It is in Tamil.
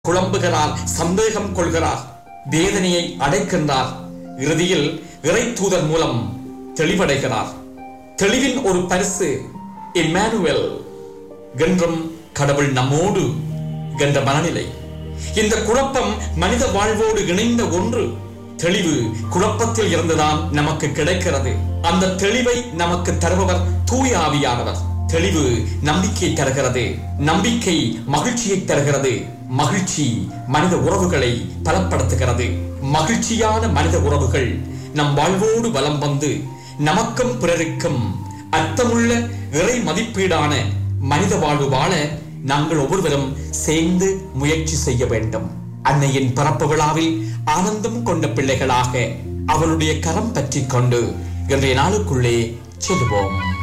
குழம்புகிறார் சந்தேகம் கொள்கிறார் வேதனையை அடைக்கின்றார் இறுதியில் இறை தூதர் மூலம் தெளிவடைகிறார் தெளிவின் ஒரு பரிசு இம்மானுவேல் என்றும் கடவுள் நம்மோடு என்ற மனநிலை இந்த குழப்பம் மனித வாழ்வோடு இணைந்த ஒன்று தெளிவு குழப்பத்தில் இருந்துதான் நமக்கு கிடைக்கிறது அந்த தெளிவை நமக்கு தருபவர் தூய ஆவியானவர் தெளிவு நம்பிக்கை தருகிறது நம்பிக்கை மகிழ்ச்சியை தருகிறது மகிழ்ச்சி மனித உறவுகளை பலப்படுத்துகிறது மகிழ்ச்சியான மனித உறவுகள் நம் வாழ்வோடு வலம் வந்து நமக்கும் பிறருக்கும் அர்த்தமுள்ள இறை மதிப்பீடான மனித வாழ்வு வாழ நாங்கள் ஒவ்வொருவரும் சேர்ந்து முயற்சி செய்ய வேண்டும் அன்னையின் பிறப்பு விழாவில் ஆனந்தம் கொண்ட பிள்ளைகளாக அவளுடைய கரம் பற்றிக் கொண்டு இன்றைய நாளுக்குள்ளே செல்வோம்